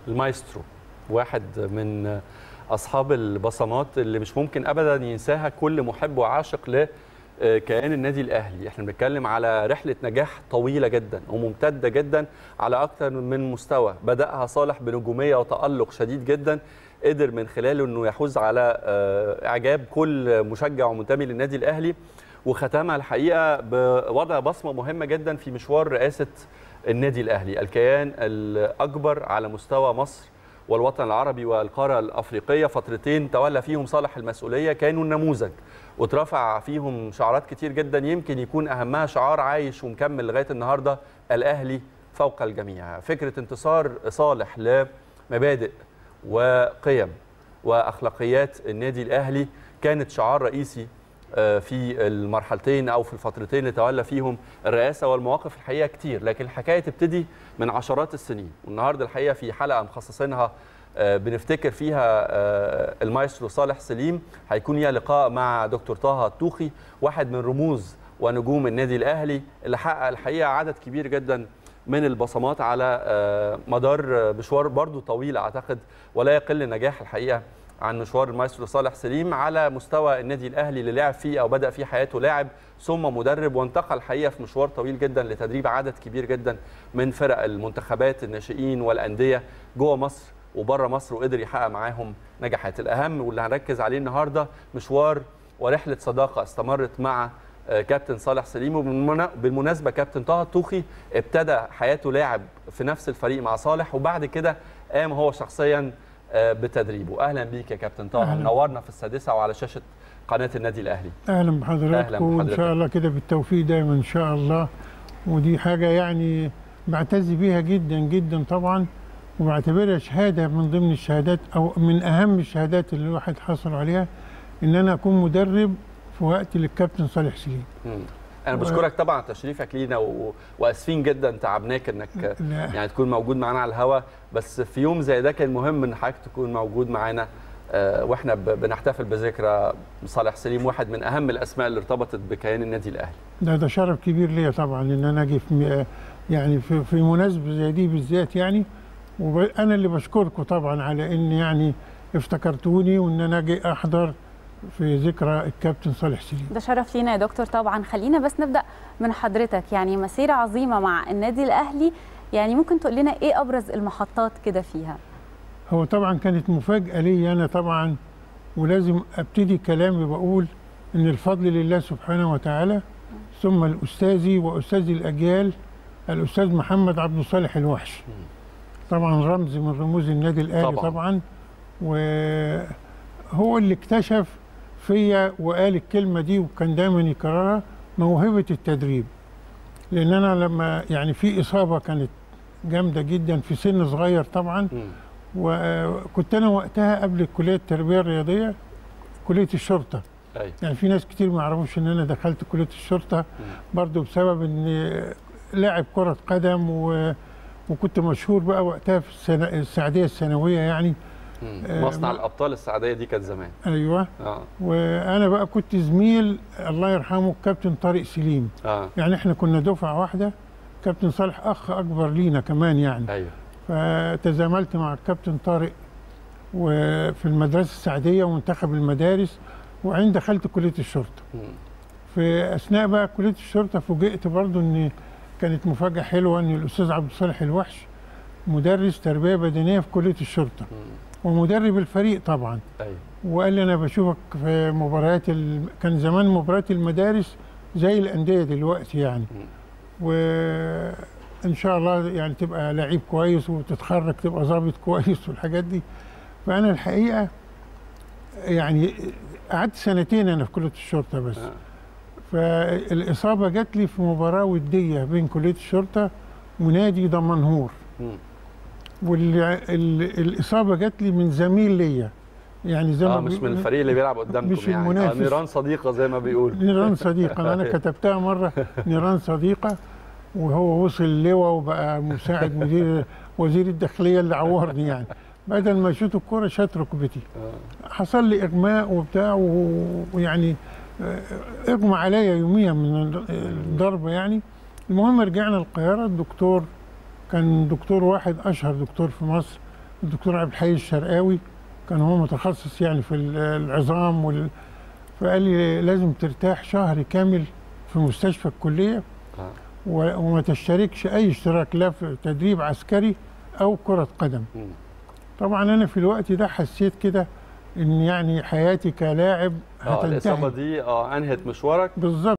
المايسترو واحد من اصحاب البصمات اللي مش ممكن ابدا ينساها كل محب وعاشق لكيان النادي الاهلي احنا بنتكلم على رحله نجاح طويله جدا وممتده جدا على اكثر من مستوى بداها صالح بنجوميه وتالق شديد جدا قدر من خلاله انه يحوز على آه، اعجاب كل مشجع ومنتمي للنادي الاهلي وختمها الحقيقه بوضع بصمه مهمه جدا في مشوار رئاسه النادي الاهلي الكيان الاكبر على مستوى مصر والوطن العربي والقاره الافريقيه فترتين تولى فيهم صالح المسؤوليه كانوا النموذج واترفع فيهم شعارات كتير جدا يمكن يكون اهمها شعار عايش ومكمل لغايه النهارده الاهلي فوق الجميع فكره انتصار صالح لمبادئ وقيم واخلاقيات النادي الاهلي كانت شعار رئيسي آه، في المرحلتين او في الفترتين اللي تولى فيهم الرئاسه والمواقف الحقيقه كتير لكن الحكايه تبتدي من عشرات السنين والنهارده الحقيقه في حلقه مخصصينها آه، بنفتكر فيها آه، المايسترو صالح سليم هيكون ليها لقاء مع دكتور طه الطوخي واحد من رموز ونجوم النادي الاهلي اللي حقق الحقيقه عدد كبير جدا من البصمات على آه، مدار آه، مشوار برضو طويل اعتقد ولا يقل نجاح الحقيقه عن مشوار المايسترو صالح سليم على مستوى النادي الاهلي اللي لعب فيه او بدا فيه حياته لاعب ثم مدرب وانتقل الحقيقه في مشوار طويل جدا لتدريب عدد كبير جدا من فرق المنتخبات الناشئين والانديه جوه مصر وبره مصر وقدر يحقق معاهم نجاحات الاهم واللي هنركز عليه النهارده مشوار ورحله صداقه استمرت مع آه، كابتن صالح سليم وبالمناسبه كابتن طه الطوخي ابتدى حياته لاعب في نفس الفريق مع صالح وبعد كده قام هو شخصيا آه، بتدريبه اهلا بيك يا كابتن طه أهلاً. منورنا في السادسه وعلى شاشه قناه النادي الاهلي اهلا أهلاً بحضراتكم وان بحضرتك. شاء الله كده بالتوفيق دايما ان شاء الله ودي حاجه يعني بعتز بيها جدا جدا طبعا وبعتبرها شهاده من ضمن الشهادات او من اهم الشهادات اللي الواحد حصل عليها ان انا اكون مدرب في وقت للكابتن صالح سليم مم. انا و- بشكرك طبعا على تشريفك لينا و... واسفين جدا تعبناك انك لا. يعني تكون موجود معانا على الهوا بس في يوم زي ده كان مهم ان حضرتك تكون موجود معانا آه، واحنا ب... بنحتفل بذكرى صالح سليم واحد من اهم الاسماء اللي ارتبطت بكيان النادي الاهلي ده ده شرف كبير ليا طبعا ان انا اجي في م- يعني في, في مناسبه زي دي بالذات يعني وانا اللي بشكركم طبعا على ان يعني افتكرتوني وان انا اجي احضر في ذكرى الكابتن صالح سليم ده شرف لينا يا دكتور طبعا خلينا بس نبدا من حضرتك يعني مسيره عظيمه مع النادي الاهلي يعني ممكن تقول لنا ايه ابرز المحطات كده فيها هو طبعا كانت مفاجاه لي انا طبعا ولازم ابتدي كلامي بقول ان الفضل لله سبحانه وتعالى ثم الاستاذي واستاذ الاجيال الاستاذ محمد عبد الصالح الوحش طبعا رمز من رموز النادي الاهلي طبعاً. طبعا, طبعا وهو اللي اكتشف فيا وقال الكلمه دي وكان دايما يكررها موهبه التدريب لان انا لما يعني في اصابه كانت جامده جدا في سن صغير طبعا مم. وكنت انا وقتها قبل كليه التربيه الرياضيه كليه الشرطه ايوه يعني في ناس كتير ما يعرفوش ان انا دخلت كليه الشرطه برضو بسبب ان لاعب كره قدم و... وكنت مشهور بقى وقتها في السنة السعوديه الثانويه يعني مم. آه، مصنع ما- الابطال السعوديه دي كانت زمان ايوه اه وانا بقى كنت زميل الله يرحمه الكابتن طارق سليم اه يعني احنا كنا دفعه واحده كابتن صالح اخ اكبر لينا كمان يعني ايوه فتزاملت مع الكابتن طارق وفي المدرسه السعديه ومنتخب المدارس وعند دخلت كليه الشرطه مم. في اثناء بقى كليه الشرطه فوجئت برضو ان كانت مفاجاه حلوه ان الاستاذ عبد الصالح الوحش مدرس تربيه بدنيه في كليه الشرطه مم. ومدرب الفريق طبعا ايوه وقال لي انا بشوفك في مباريات ال... كان زمان مباريات المدارس زي الانديه دلوقتي يعني مم. وان شاء الله يعني تبقى لعيب كويس وتتخرج تبقى ظابط كويس والحاجات دي فانا الحقيقه يعني قعدت سنتين انا في كليه الشرطه بس آه. فالاصابه جات لي في مباراه وديه بين كليه الشرطه ونادي دمنهور مم. والاصابه جات لي من زميل ليا يعني زي اه ما مش بي- من الفريق اللي بيلعب قدامكم مش يعني المنافس. آه نيران صديقه زي ما بيقولوا نيران صديقة أنا كتبتها مرة نيران صديقة وهو وصل لواء وبقى مساعد مدير وزير الداخلية اللي عورني يعني بدل ما يشوط الكرة شاط ركبتي آه. حصل لي إغماء وبتاع و- ويعني آه، إغمى عليا يوميا من الضربة يعني المهم رجعنا القاهرة الدكتور كان دكتور واحد أشهر دكتور في مصر الدكتور عبد الحي الشرقاوي كان هو متخصص يعني في ال- العظام وال... فقال لي لازم ترتاح شهر كامل في مستشفى الكليه آه. و- وما تشتركش اي اشتراك لا في تدريب عسكري او كره قدم مم. طبعا انا في الوقت ده حسيت كده ان يعني حياتي كلاعب اه الاصابه هتنتهي دي اه انهت مشوارك بالظبط